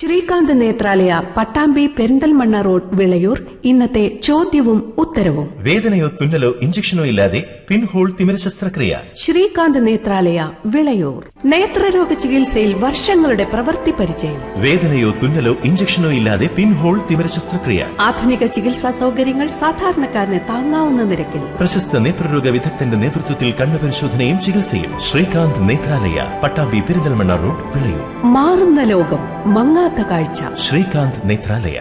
Srikanth Nethralaya Pattambi Perinthalmanna road Vilayur ഇന്നത്തെ ചോദ്യവും ഉത്തരവും വേദനയോ തുന്നലോ ഇഞ്ചക്ഷനോ ഇല്ലാതെ പിൻഹോൾ തിമിര ശസ്ത്രക്രിയ ശ്രീകാന്ത് നേത്രാലയ വിളയൂർ നേത്രരോഗ ചികിത്സയിൽ വർഷങ്ങളുടെ പ്രവൃത്തി പരിചയം വേദനയോ തുന്നലോ ഇഞ്ചക്ഷനോ ഇല്ലാതെ പിൻഹോൾ തിമിര ശസ്ത്രക്രിയ ആധുനിക ചികിത്സാ സൗകര്യങ്ങൾ സാധാരണക്കാരന് താങ്ങാവുന്ന നിരക്കിൽ പ്രശസ്ത നേത്രരോഗ വിദഗ്ധന്റെ നേതൃത്വത്തിൽ കണ്ണുപരിശോധനയും ചികിത്സയും ശ്രീകാന്ത് നേത്രാലയ പട്ടാമ്പി പെരിന്തൽമണ്ണ റോഡ് വിളയൂർ മാറുന്ന ലോകം മങ്ങാത്ത കാഴ്ച ശ്രീകാന്ത് നേത്രാലയ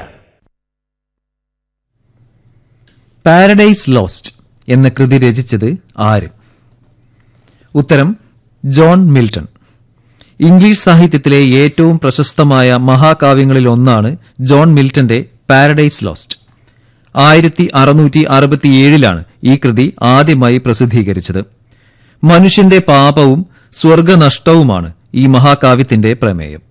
പാരഡൈസ് ലോസ്റ്റ് എന്ന കൃതി രചിച്ചത് ആര് ഉത്തരം ജോൺ മിൽട്ടൺ ഇംഗ്ലീഷ് സാഹിത്യത്തിലെ ഏറ്റവും പ്രശസ്തമായ മഹാകാവ്യങ്ങളിൽ ഒന്നാണ് ജോൺ മിൽട്ടന്റെ പാരഡൈസ് ലോസ്റ്റ് ആയിരത്തി അറുന്നൂറ്റി അറുപത്തിയേഴിലാണ് ഈ കൃതി ആദ്യമായി പ്രസിദ്ധീകരിച്ചത് മനുഷ്യന്റെ പാപവും സ്വർഗനഷ്ടവുമാണ് ഈ മഹാകാവ്യത്തിന്റെ പ്രമേയം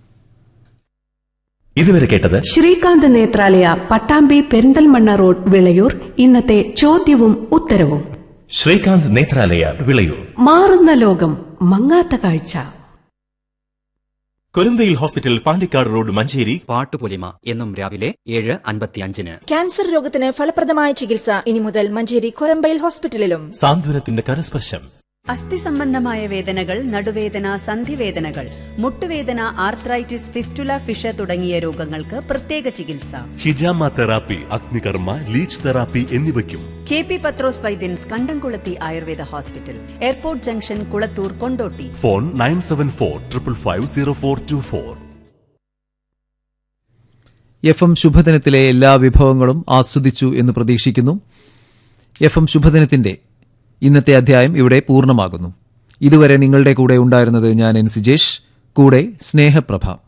ഇതുവരെ കേട്ടത് ശ്രീകാന്ത് നേത്രാലയ പട്ടാമ്പി പെരിന്തൽമണ്ണ റോഡ് വിളയൂർ ഇന്നത്തെ ചോദ്യവും ഉത്തരവും ശ്രീകാന്ത് നേത്രാലയ വിളയൂർ മാറുന്ന ലോകം മങ്ങാത്ത കാഴ്ച കൊരന്തയിൽ ഹോസ്പിറ്റൽ പാണ്ടിക്കാട് റോഡ് മഞ്ചേരി പാട്ടുപൊലിമ എന്നും രാവിലെ ഏഴ് അൻപത്തിയഞ്ചിന് ക്യാൻസർ രോഗത്തിന് ഫലപ്രദമായ ചികിത്സ ഇനി മുതൽ മഞ്ചേരി കൊരമ്പയിൽ ഹോസ്പിറ്റലിലും സാന്ത്വനത്തിന്റെ കരസ്പർശം അസ്ഥി സംബന്ധമായ വേദനകൾ നടുവേദന സന്ധിവേദനകൾ മുട്ടുവേദന ആർത്രൈറ്റിസ് ഫിസ്റ്റുല ഫിഷ തുടങ്ങിയ രോഗങ്ങൾക്ക് പ്രത്യേക ചികിത്സ ഹിജാമ തെറാപ്പി അഗ്നികർമ്മ ലീച്ച് തെറാപ്പി എന്നിവയ്ക്കും K P Pathros Vaidyans Kandamkulathi Ayurveda hospital airport junction Kulathur Kondotty phone nine seven four triple five zero four two four F M ശുഭദിനത്തിലെ എല്ലാ വിഭവങ്ങളും ആസ്വദിച്ചു എന്ന് പ്രതീക്ഷിക്കുന്നു എഫ് എം ശുഭദിനത്തിന്റെ ഇന്നത്തെ അധ്യായം ഇവിടെ പൂർണ്ണമാകുന്നു ഇതുവരെ നിങ്ങളുടെ കൂടെ ഉണ്ടായിരുന്നത് ഞാൻ എൻ സിജേഷ് കൂടെ സ്നേഹപ്രഭ